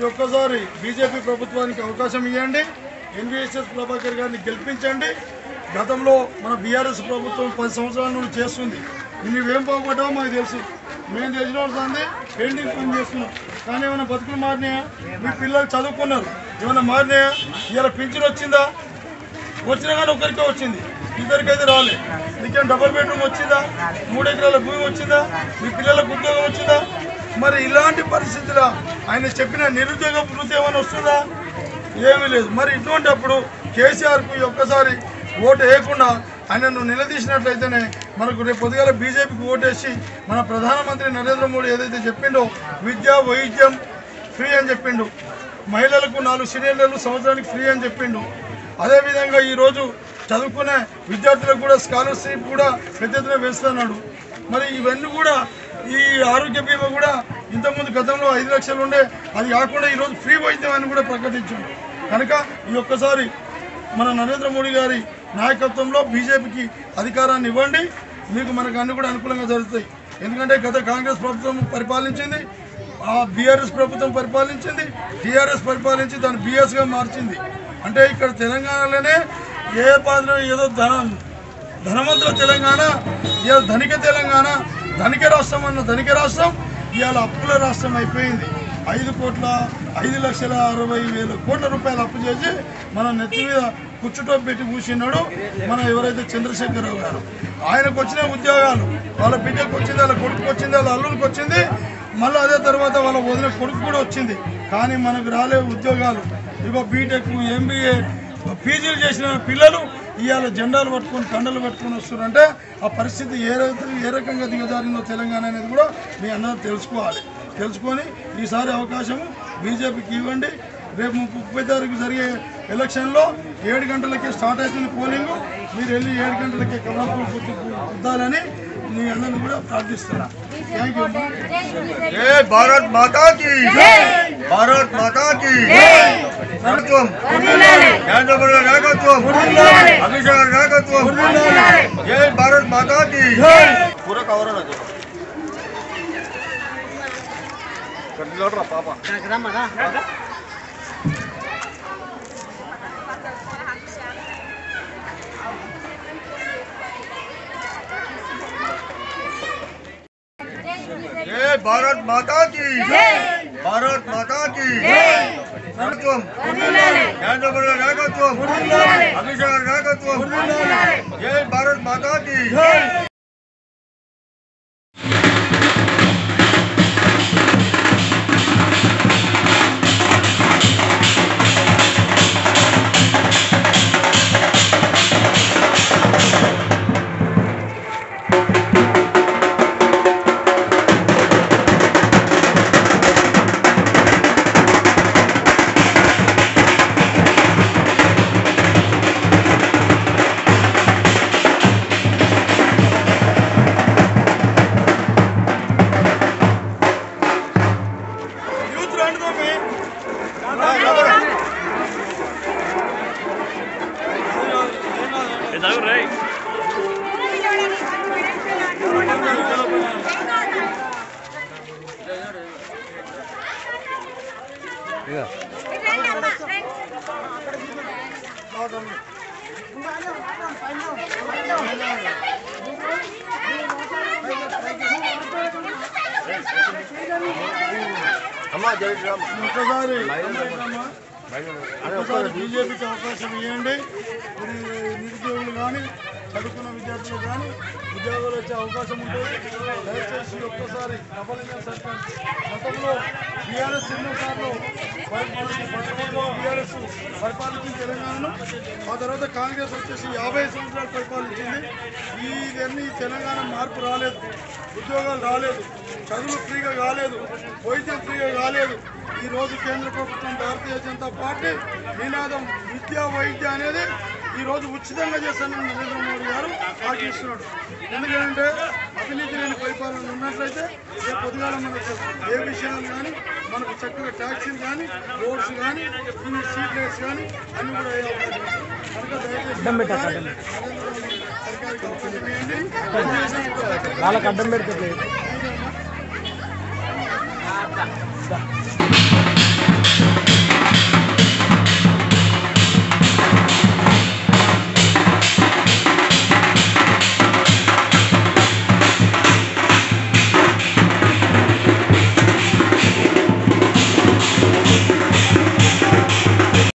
ఈ ఒక్కసారి బీజేపీ ప్రభుత్వానికి అవకాశం ఇవ్వండి ఎన్విఎస్ఎస్ ప్రభాకర్ గారిని గెలిపించండి గతంలో మన బీఆర్ఎస్ ప్రభుత్వం పది సంవత్సరాల నుండి చేస్తుంది నువ్వేం బాగుపడ్డావో మాకు తెలుసు మేము తెలిసిన వాళ్ళంది పెయింటింగ్ పని చేస్తున్నాం కానీ ఏమైనా బతుకులు మారినాయా మీ పిల్లలు చదువుకున్నారు ఏమైనా మారినాయా ఇలా పింఛన్ వచ్చిందా వచ్చినా కానీ ఒకరికే వచ్చింది ఇద్దరికైతే రాలే నీకేం డబుల్ బెడ్రూమ్ వచ్చిందా మూడు ఎకరాల భూమి వచ్చిందా మీ పిల్లలకు ఉద్యోగం వచ్చిందా మరి ఇలాంటి పరిస్థితుల్లో ఆయన చెప్పిన నిరుద్యోగ వృత్తి ఏమైనా వస్తుందా ఏమీ లేదు మరి ఇటువంటి అప్పుడు కేసీఆర్కు ఈ ఒక్కసారి ఓటు వేయకుండా ఆయనను నిలదీసినట్లయితేనే మనకు రేపు పొద్దుగాల బీజేపీకి ఓటేసి మన ప్రధానమంత్రి నరేంద్ర మోడీ ఏదైతే చెప్పిండో విద్య వైద్యం ఫ్రీ అని చెప్పిండు మహిళలకు నాలుగు సిలిండర్లు సంవత్సరానికి ఫ్రీ అని చెప్పిండు అదేవిధంగా ఈరోజు చదువుకునే విద్యార్థులకు కూడా స్కాలర్షిప్ కూడా పెద్ద ఎత్తున వేస్తున్నాడు మరి ఇవన్నీ కూడా ఈ ఆరోగ్య బీమా కూడా ఇంతకుముందు గతంలో ఐదు లక్షలు ఉండే అది కాకుండా ఈరోజు ఫ్రీ వైద్యం అని కూడా ప్రకటించాడు కనుక ఈ ఒక్కసారి మన నరేంద్ర మోడీ గారి నాయకత్వంలో బీజేపీకి అధికారాన్ని ఇవ్వండి మీకు మనకు అన్ని కూడా అనుకూలంగా జరుగుతాయి ఎందుకంటే గత కాంగ్రెస్ ప్రభుత్వం పరిపాలించింది ఆ బీఆర్ఎస్ ప్రభుత్వం పరిపాలించింది టీఆర్ఎస్ పరిపాలించి దాన్ని బీఎస్గా మార్చింది అంటే ఇక్కడ తెలంగాణలోనే ఏ పాత్ర ఏదో ధనం ధనవంతుల తెలంగాణ ఇవాళ ధనిక తెలంగాణ ధనిక రాష్ట్రం అన్న ధనిక రాష్ట్రం ఇవాళ అప్పుల రాష్ట్రం అయిపోయింది ఐదు కోట్ల ఐదు లక్షల అరవై వేల కోట్ల రూపాయలు అప్పు చేసి మన నెత్తి మీద కుచ్చుటో పెట్టి కూర్చున్నాడు మన ఎవరైతే చంద్రశేఖరరావు గారు ఆయనకు వచ్చిన ఉద్యోగాలు వాళ్ళ బిడ్డకు వచ్చింది వాళ్ళ కొడుకు వచ్చింది వాళ్ళ అల్లునికి వచ్చింది మళ్ళీ అదే తర్వాత వాళ్ళ వదిన కొడుకు కూడా వచ్చింది కానీ మనకు రాలే ఉద్యోగాలు ఇగో బీటెక్ ఎంబీఏ పీజీలు చేసిన పిల్లలు ఇవాళ జెండాలు పట్టుకొని కండలు పట్టుకొని వస్తున్నారంటే ఆ పరిస్థితి ఏ రకంగా ఏ రకంగా దిగజారిందో తెలంగాణ అనేది కూడా మీ అందరూ తెలుసుకోవాలి తెలుసుకొని ఈసారి అవకాశము బీజేపీకి ఇవ్వండి రేపు ముప్పై తారీఖు జరిగే ఎలక్షన్లో ఏడు గంటలకి స్టార్ట్ అవుతుంది పోలింగ్ మీరు వెళ్ళి ఏడు గంటలకి కమలాపూర్ కుద్దాలని మీ అందరిని కూడా ప్రార్థిస్తున్నా థ్యాంక్ యూ జై భారత్ మాతా కి భారత్ మాతా కి నాయకత్వం కేంద్ర నాయకత్వం అమిత్ షా గారి నాయకత్వం జై భారత్ మాతా కి పూరా కవర్ అన్నది పాప జై భారత్ మాతా కి భారత్ మాతా కి నాయకత్వం కేంద్ర నాయకత్వం అమిత్ షా గారి నాయకత్వం జై భారత్ మాతా కి యూత్ రండి తమ్మి. అమ్మా జై శ్రీరామ్ ఒక్కసారి ఒక్కసారి బీజేపీకి అవకాశం ఇవ్వండి మరి నిరుద్యోగులు కానీ చదువుకున్న విద్యార్థులు కానీ ఉద్యోగాలు వచ్చే అవకాశం ఉంటుంది దయచేసి ఒక్కసారి డబలింగ సర్పంచ్ గతంలో బీఆర్ఎస్ ఎన్నోసార్లు పరిపాలించి పట్టణంలో బీఆర్ఎస్ పరిపాలించింది తెలంగాణను ఆ తర్వాత కాంగ్రెస్ వచ్చేసి యాభై సంవత్సరాలు పరిపాలించింది ఇవన్నీ తెలంగాణ మార్పు రాలేదు ఉద్యోగాలు రాలేదు చదువులు ఫ్రీగా కాలేదు వైద్యం ఫ్రీగా కాలేదు ఈ రోజు కేంద్ర ప్రభుత్వం భారతీయ జనతా పార్టీ నినాదం విద్య వైద్య అనేది ఈ రోజు ఉచితంగా చేస్తానని నరేంద్ర మోడీ గారు ఆశిస్తున్నాడు ఎందుకంటే అవినీతి లేని పరిపాలన ఉన్నట్లయితే రేపు పొద్దుగాల మనకు ఏ విషయాలు కానీ మనకు చక్కగా ట్యాక్సీలు కానీ రోడ్స్ కానీ ఈ సీట్ రేట్స్ కానీ అన్ని కూడా అయ్యే అవకాశం ఉంది. కనుక దయచేసి నరేంద్ర మోడీ సర్కార్కి అవకాశం ఇవ్వండి. వాళ్ళకి అడ్డం పెడితే థ్యాంక్ యూ అమ్మా.